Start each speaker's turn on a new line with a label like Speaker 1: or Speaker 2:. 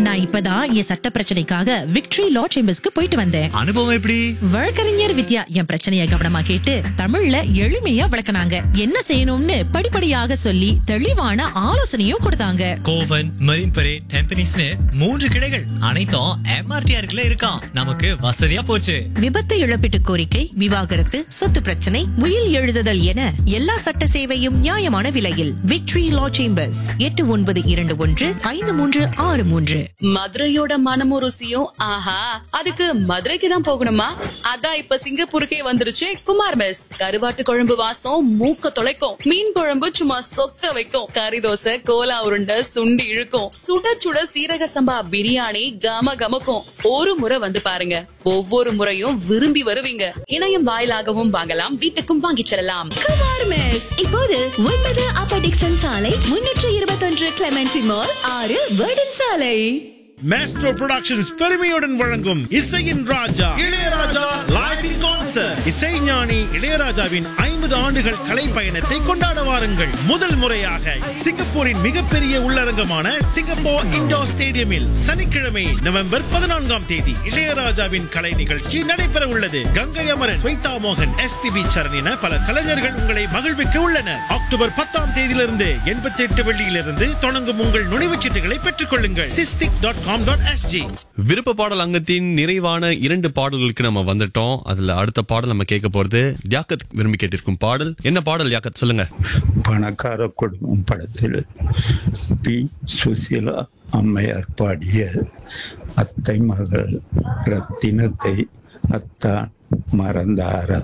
Speaker 1: நான் இப்பதான் என் சட்ட பிரச்சனைக்காக விக்டரி லா சேம்பர்ஸ்க்கு போயிட்டு வந்தேன்
Speaker 2: அனுபவம் எப்படி
Speaker 1: வழக்கறிஞர் வித்யா என் பிரச்சனைய கவனமா கேட்டு தமிழ்ல எளிமையா விளக்குனாங்க என்ன செய்யணும்னு படிப்படியாக சொல்லி தெளிவான ஆலோசனையும் கொடுத்தாங்க
Speaker 2: கோவன் மரீன் பரேட் டெம்பனிஸ்னு மூன்று கிளைகள் அனைத்தும் எம்ஆர்டிஆருக்குள்ள இருக்கான் நமக்கு வசதியா போச்சு
Speaker 1: விபத்து இழப்பீட்டு கோரிக்கை விவாகரத்து சொத்து பிரச்சனை உயில் எழுதுதல் என எல்லா சட்ட சேவையும் நியாயமான விலையில் விக்டரி லா சேம்பர்ஸ் எட்டு ஒன்பது இரண்டு ஒன்று ஐந்து மூன்று ஆறு மூன்று
Speaker 3: மதுரையோட மனமும் ருசியும் ஆஹா அதுக்கு மதுரைக்கு தான் போகணுமா அதான் இப்ப சிங்கப்பூருக்கே வந்துருச்சு குமார் மெஸ் கருவாட்டு குழம்பு வாசம் மூக்க தொலைக்கும் மீன் குழம்பு சும்மா சொக்க வைக்கும் கறி தோசை கோலா உருண்டை சுண்டி இழுக்கும் சுட சுட சீரக சம்பா பிரியாணி கம கமக்கும் ஒரு முறை வந்து பாருங்க ஒவ்வொரு முறையும் விரும்பி வருவீங்க இணையம் வாயிலாகவும் வாங்கலாம் வீட்டுக்கும் வாங்கிச் செல்லலாம்
Speaker 4: குமார் மெஸ் இப்போது ஒன்பது அப்ப டிக்சன் சாலை முன்னூற்று இருபத்தொன்று கிளமெண்டி மால் ஆறு வேர்டன் சாலை
Speaker 5: மேஸ்ட்ரோ புரொடக்ஷன்ஸ் பெருமையுடன் வழங்கும் இசையின் ராஜா இளையராஜா லைவ் இன் கான்சர்ட் இசைஞானி இளையராஜாவின் ஐம்பது ஆண்டுகள் கலை பயணத்தை கொண்டாட வாருங்கள் முதல் முறையாக சிங்கப்பூரின் மிகப்பெரிய உள்ளரங்கமான சிங்கப்பூர் இண்டோர் ஸ்டேடியமில் சனிக்கிழமை நவம்பர் பதினான்காம் தேதி இளையராஜாவின் கலை நிகழ்ச்சி நடைபெற உள்ளது கங்கை அமரன் ஸ்வைதா மோகன் எஸ்பிபி சரண் என பல கலைஞர்கள் உங்களை மகிழ்விக்க உள்ளனர் அக்டோபர் பத்தாம் தேதியிலிருந்து எண்பத்தி எட்டு வெள்ளியிலிருந்து தொடங்கும் உங்கள் நுழைவுச் சீட்டுகளை பெற்றுக் கொள்ளுங்கள் sistic dot com dot SG
Speaker 6: விருப்ப பாடல் அங்கத்தின் நிறைவான இரண்டு பாடல்களுக்கு நம்ம வந்துட்டோம் அதுல அடுத்த பாடல் நம்ம கேட்க போறது யாக்கத் விரும்பி கேட்டிருக்கும் பாடல் என்ன பாடல் யாக்கத் சொல்லுங்க
Speaker 7: பணக்கார குடும்பம் படத்தில் பி சுசீலா அம்மையார் பாடிய அத்தை மகள் ரத்தினத்தை அத்தான் மறந்தார